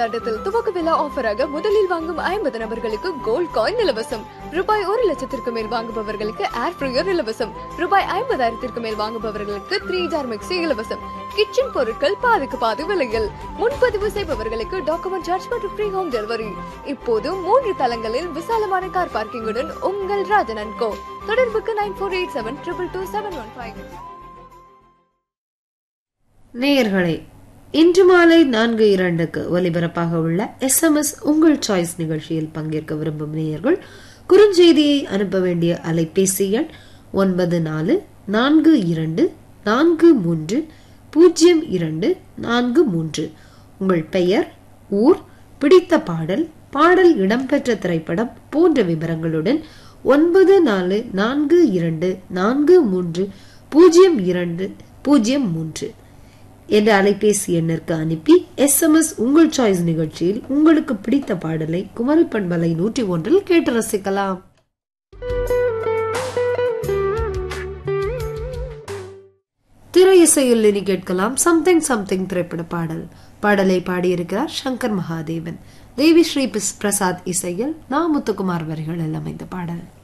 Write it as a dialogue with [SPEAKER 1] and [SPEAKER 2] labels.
[SPEAKER 1] கொண்டாட்டத்தில் துவக்க விழா ஆஃபராக முதலில் வாங்கும் ஐம்பது நபர்களுக்கு கோல்ட் காயின் இலவசம் ரூபாய் ஒரு லட்சத்திற்கு மேல் வாங்குபவர்களுக்கு ஏர் ஃப்ரையர் இலவசம் ரூபாய் ஐம்பதாயிரத்திற்கு மேல் வாங்குபவர்களுக்கு த்ரீ ஜார் மிக்சி இலவசம் கிச்சன் பொருட்கள் பாதிக்கு பாதி விலையில் முன்பதிவு செய்பவர்களுக்கு டாக்குமெண்ட் சார்ஜ் மற்றும் ஃப்ரீ ஹோம் டெலிவரி இப்போது மூன்று தளங்களில் விசாலமான கார் பார்க்கிங்குடன் உங்கள் ராஜனன் கோ தொடர்புக்கு nine four eight seven triple two seven one five
[SPEAKER 2] நேயர்களே இன்று மாலை நான்கு இரண்டுக்கு ஒலிபரப்பாக உள்ள எஸ்எம்எஸ் உங்கள் சாய்ஸ் நிகழ்ச்சியில் பங்கேற்க விரும்பும் நேயர்கள் குறுஞ்செய்தியை அனுப்ப வேண்டிய அலைபேசி எண் ஒன்பது நாலு நான்கு இரண்டு நான்கு மூன்று பூஜ்ஜியம் இரண்டு நான்கு மூன்று உங்கள் பெயர் ஊர் பிடித்த பாடல் பாடல் இடம்பெற்ற திரைப்படம் போன்ற விவரங்களுடன் ஒன்பது நாலு நான்கு இரண்டு நான்கு மூன்று பூஜ்ஜியம் இரண்டு பூஜ்ஜியம் மூன்று என்ற அலைபேசி எண்ணிற்கு அனுப்பி எஸ்எம்எஸ் உங்கள் சாய்ஸ் நிகழ்ச்சியில் உங்களுக்கு பிடித்த பாடலை குமரி பண்பலை நூற்றி ஒன்றில் கேட்டு ரசிக்கலாம் திரை இசையில் இனி கேட்கலாம் சம்திங் சம்திங் திரைப்பட பாடல் பாடலை பாடியிருக்கிறார் சங்கர் மகாதேவன் தேவி ஸ்ரீ பிரசாத் இசையில் நா முத்துக்குமார் வரிகளில் அமைந்த பாடல்